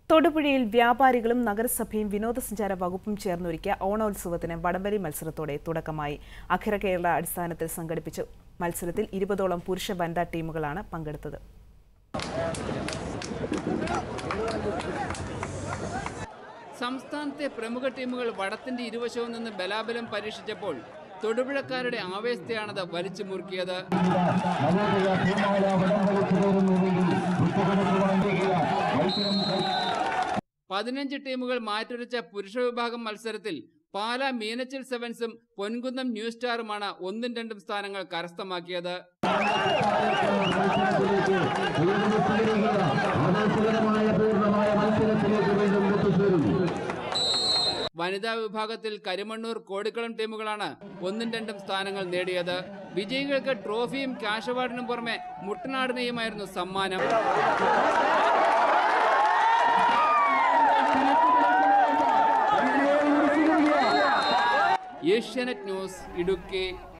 തൊടുപുഴയിൽ വ്യാപാരികളും നഗരസഭയും വിനോദസഞ്ചാര വകുപ്പും ചേർന്നൊരുക്കിയ ഓണോത്സവത്തിന് വടംവലി മത്സരത്തോടെ തുടക്കമായി അഖില കേരള അടിസ്ഥാനത്തിൽ സംഘടിപ്പിച്ച മത്സരത്തിൽ ഇരുപതോളം പുരുഷ വനിതാ ടീമുകളാണ് പങ്കെടുത്തത് സംസ്ഥാനത്തെ പ്രമുഖ ടീമുകൾ വടത്തിന്റെ ഇരുവശവും നിന്ന് ബലാബലം പരീക്ഷിച്ചപ്പോൾ തൊടുപുഴക്കാരുടെ ആവേശത്തെയാണത് വലിച്ചു മുറുക്കിയത് പതിനഞ്ച് ടീമുകൾ മാറ്റുരച്ച പുരുഷ വിഭാഗം മത്സരത്തിൽ പാല മീനച്ചിൽ സെവൻസും പൊൻകുന്നം ന്യൂ സ്റ്റാറുമാണ് ഒന്നും രണ്ടും സ്ഥാനങ്ങൾ കരസ്ഥമാക്കിയത് വനിതാ വിഭാഗത്തിൽ കരിമണ്ണൂർ കോടിക്കുളം ടീമുകളാണ് ഒന്നും രണ്ടും സ്ഥാനങ്ങൾ നേടിയത് വിജയികൾക്ക് ട്രോഫിയും ക്യാഷ് അവാർഡിനും പുറമെ മുട്ടനാടിനെയുമായിരുന്നു സമ്മാനം ഏഷ്യാനെറ്റ് ന്യൂസ് ഇടുക്കി